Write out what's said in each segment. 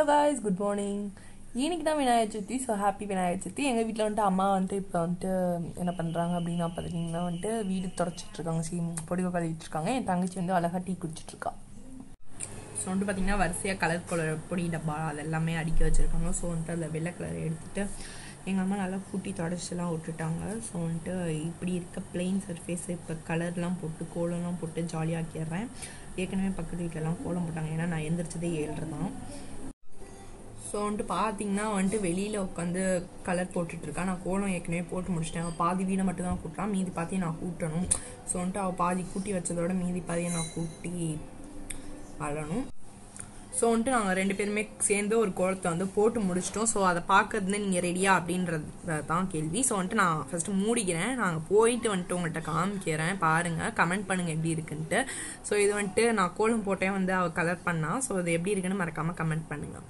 Guys good morning இன்னைக்கு தான் Vinayagar Chathurthi so happy Vinayagar Chathurthi எங்கள் வீட்டில் வந்துட்டு அம்மா வந்துட்டு இப்போ வந்துட்டு என்ன பண்ணுறாங்க அப்படின்னா பார்த்தீங்கன்னா வந்துட்டு வீடு தொடச்சிட்டு இருக்காங்க சீ பொடிவை கழுவிட்டு இருக்காங்க என் தங்கச்சி வந்து அழகாக டீ குடிச்சிட்டு இருக்கா ஸோ வந்துட்டு பார்த்தீங்கன்னா வரிசையாக கலர் கலர் பொடி டப்பா அது எல்லாமே அடுக்கி வச்சுருக்காங்க ஸோ வந்துட்டு அதில் வெள்ளை கலர் எடுத்துட்டு எங்கள் அம்மா நல்லா கூட்டி தொடச்சிலாம் விட்டுட்டாங்க ஸோ வந்துட்டு இப்படி இருக்க பிளெயின் சர்ஃபேஸ் இப்போ கலர்லாம் போட்டு கோலம்லாம் போட்டு ஜாலியாக்கிடுறேன் ஏற்கனவே பக்கத்து வீட்டிலலாம் கோலம் போட்டாங்க ஏன்னா நான் எந்திரிச்சதே ஏழ்ரை தான் ஸோ வந்துட்டு பார்த்தீங்கன்னா வந்துட்டு வெளியில் உட்காந்து கலர் போட்டுட்ருக்கா நான் கோலம் ஏற்கனவே போட்டு முடிச்சிட்டேன் அவள் பாதி வீடை மட்டும் தான் கூட்டுறான் மீதி பாதியை நான் கூட்டணும் ஸோ வந்துட்டு அவள் பாதி கூட்டி வச்சதோட மீதி பாதியை நான் கூட்டி அழணும் ஸோ வந்துட்டு நாங்கள் ரெண்டு பேருமே சேர்ந்து ஒரு கோலத்தை வந்து போட்டு முடிச்சிட்டோம் ஸோ அதை பார்க்கறது நீங்கள் ரெடியா அப்படின்றது தான் கேள்வி ஸோ வந்துட்டு நான் ஃபஸ்ட்டு மூடிக்கிறேன் நாங்கள் போயிட்டு வந்துட்டு உங்கள்கிட்ட காமிக்கிறேன் பாருங்கள் கமெண்ட் பண்ணுங்கள் எப்படி இருக்குன்ட்டு ஸோ இது வந்துட்டு நான் கோலம் போட்டே வந்து அவள் கலர் பண்ணா ஸோ அது எப்படி இருக்குன்னு மறக்காமல் கமெண்ட் பண்ணுங்கள்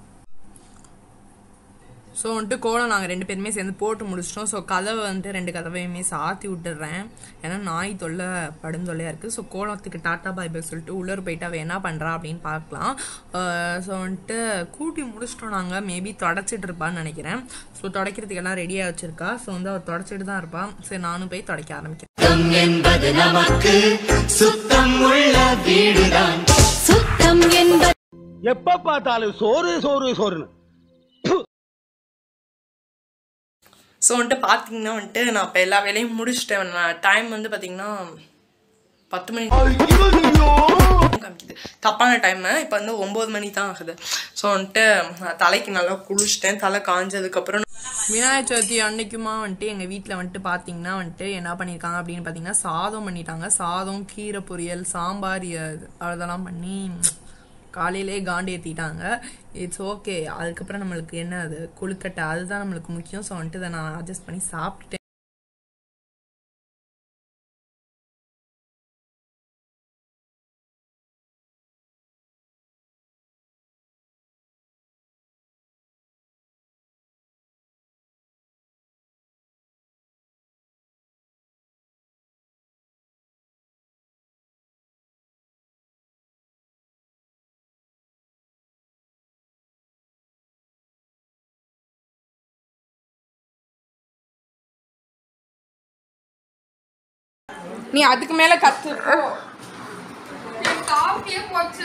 ஸோ வந்துட்டு கோலம் நாங்கள் ரெண்டு பேருமே சேர்ந்து போட்டு முடிச்சிட்டோம் ஸோ கதவை வந்துட்டு ரெண்டு கதவையுமே சாத்தி விட்டுடுறேன் ஏன்னா நாய் தொல்லை படும் தொல்லையாக இருக்குது ஸோ கோலத்துக்கு டாட்டா பாய் பாய் சொல்லிட்டு உள்ளூர் போயிட்டு அவள் என்ன பண்ணுறா அப்படின்னு பார்க்கலாம் ஸோ வந்துட்டு கூட்டி முடிச்சிட்டோம் நாங்கள் மேபி தொடச்சிட்டு இருப்பான்னு நினைக்கிறேன் ஸோ துடைக்கிறதுக்கு எல்லாம் ரெடியாக வச்சிருக்கா ஸோ வந்து அவள் தொடச்சிட்டு தான் இருப்பான் சரி நானும் போய் துடைக்க ஆரம்பிக்கிறேன் சுத்தம் என்பது நமக்கு சுத்தம் உள்ள வீடுதான் சுத்தம் என்பது எப்ப பார்த்தாலும் சோறு சோறு சோறுன்னு ஸோ வந்துட்டு பார்த்தீங்கன்னா வந்துட்டு நான் இப்போ எல்லா வேலையும் முடிச்சிட்டேன் டைம் வந்து பார்த்தீங்கன்னா பத்து மணி காமிக்குது தப்பான டைமு இப்போ வந்து ஒம்பது மணி தான் ஆகுது ஸோ வந்துட்டு நான் தலைக்கு நல்லா குளிச்சிட்டேன் தலை காஞ்சதுக்கப்புறம் விநாயகர் சதுர்த்தி அன்னைக்குமா வந்துட்டு எங்கள் வீட்டில் வந்துட்டு பார்த்தீங்கன்னா வந்துட்டு என்ன பண்ணியிருக்காங்க அப்படின்னு பார்த்தீங்கன்னா சாதம் பண்ணிட்டாங்க சாதம் கீரை பொரியல் சாம்பார் இ- அதெல்லாம் பண்ணி காலையிலே காண்டு ஏற்றிட்டாங்க இட்ஸ் ஓகே அதுக்கப்புறம் நம்மளுக்கு என்ன அது கொழுக்கட்டை அதுதான் நம்மளுக்கு முக்கியம் ஸோ வந்துட்டு இதை நான் அட்ஜஸ்ட் பண்ணி சாப்பிட்டுட்டேன் நீ அதுக்கு மேல கத்து போ காப்பியே போச்சு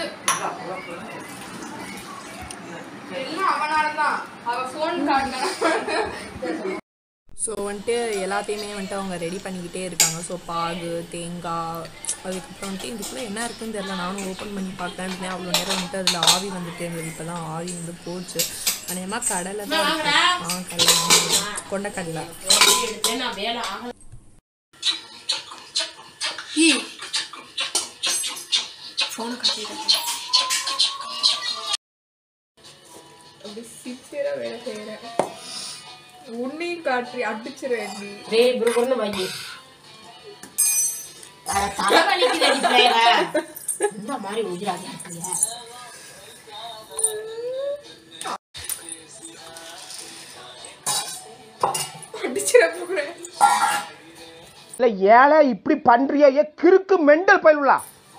எல்லாம் அவனாலதான் அவ போன் காட்டினா ஸோ வந்துட்டு எல்லாத்தையுமே வந்துட்டு அவங்க ரெடி பண்ணிக்கிட்டே இருக்காங்க ஸோ பாகு தேங்காய் அதுக்கப்புறம் வந்துட்டு இதுக்குள்ளே என்ன இருக்குன்னு தெரியல நானும் ஓப்பன் பண்ணி பார்த்தேன் இருந்தேன் அவ்வளோ நேரம் வந்துட்டு அதில் ஆவி வந்துட்டு இருந்தது இப்போ தான் ஆவி வந்து போச்சு அநேகமாக கடலை தான் இருக்கு. ஆ கடலை கொண்டக்கடலை அப்படி சித்திர வேலை செய்யறேன் உன்னையும் காட்டி அடிச்சிருவேன் நீ டேய் புருகுன்னு வை அட, தலைவலிக்குதடி பிள்ளைங்க. இந்த மாதிரி உதிராக இருக்கீங்க அடிச்சிட போறேன் இல்ல ஏழை இப்படி பண்றிய ஏ கிறுக்கு மெண்டல் பயிலுலா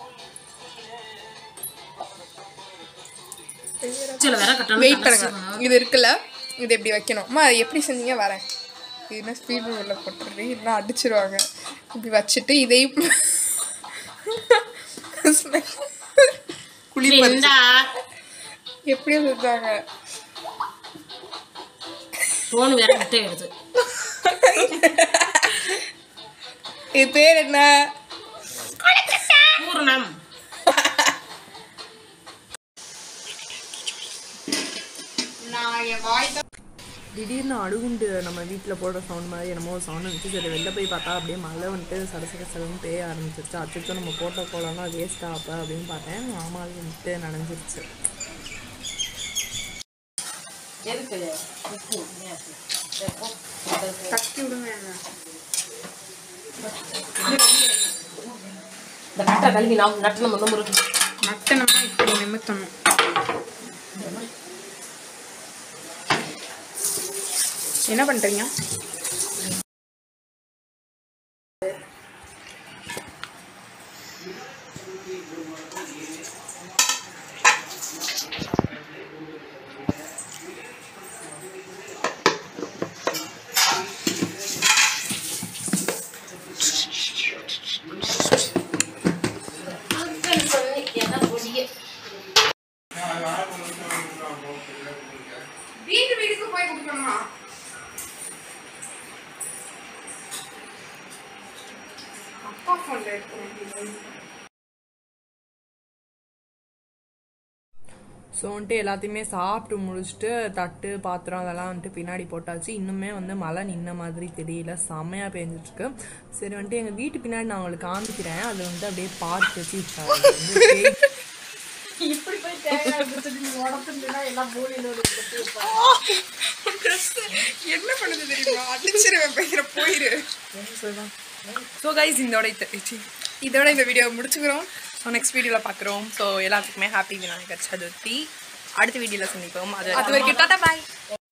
சில வேற கட்டணும் வெயிட் பண்ணுங்க இது இருக்குல்ல இது எப்படி வைக்கணும் அம்மா அது எப்படி செஞ்சீங்க வரேன் இது என்ன ஸ்பீட் உள்ள போட்டுறது இல்லைன்னா அடிச்சிருவாங்க இப்படி வச்சுட்டு இதையும் குழி பறிச்சு இந்தா எப்படியோ செஞ்சாங்க போன் வேற விட்டு எடுத்து இது பேர் என்ன பூர்ணம் நான் என் வாய் திடீர்னு அழுகுண்டு நம்ம வீட்டில் போடுற சவுண்ட் மாதிரி என்னமோ சவுண்ட் இருந்துச்சு சரி வெளில போய் பார்த்தா அப்படியே மழை வந்துட்டு சட சட சடன்னு பேய ஆரம்பிச்சிருச்சு அச்சோ நம்ம போட்ட கோலம்னா வேஸ்டா அப்போ அப்படின்னு பார்த்தேன் மாமாவில் வந்துட்டு நனைஞ்சிருச்சு எதுக்கு உப்பு தட்டி விடுங்க என்ன இந்த கட்டை கழுவி நான் நட்டு நம்ம முறுக்கு மட்டனமா இப்படி நிமித்தணும் என்ன பண்றீங்க ஃபோனில் எடுக்கணும் ஸோ வந்துட்டு எல்லாத்தையுமே சாப்பிட்டு முடிச்சுட்டு தட்டு பாத்திரம் அதெல்லாம் வந்துட்டு பின்னாடி போட்டாச்சு இன்னுமே வந்து மழை நின்ன மாதிரி தெரியல செம்மையாக பேஞ்சிட்ருக்கு சரி வந்துட்டு எங்கள் வீட்டு பின்னாடி நான் உங்களுக்கு காமிக்கிறேன் அது வந்து அப்படியே பார்க் வச்சு அது வந்து தேய்- இப்படி போய் தேங்காய் கொடுத்துட்டு நீ உடம்புனா எல்லாம் மூலையில ஒரு ட்ரெஸ் என்ன பண்ணுது தெரியுமா அடிச்சிருவேன் பயங்கர போயிரு ஸோ கைஸ் இதோட இத்த- சி, இதோட இந்த வீடியோ முடிச்சுக்கிறோம் ஸோ நெக்ஸ்ட் வீடியோவில் பார்க்குறோம் ஸோ எல்லாத்துக்குமே ஹாப்பி விநாயகர் சதுர்த்தி அடுத்த வீடியோவில் சந்திப்போம் அது அது வரைக்கும் டாடா பாய்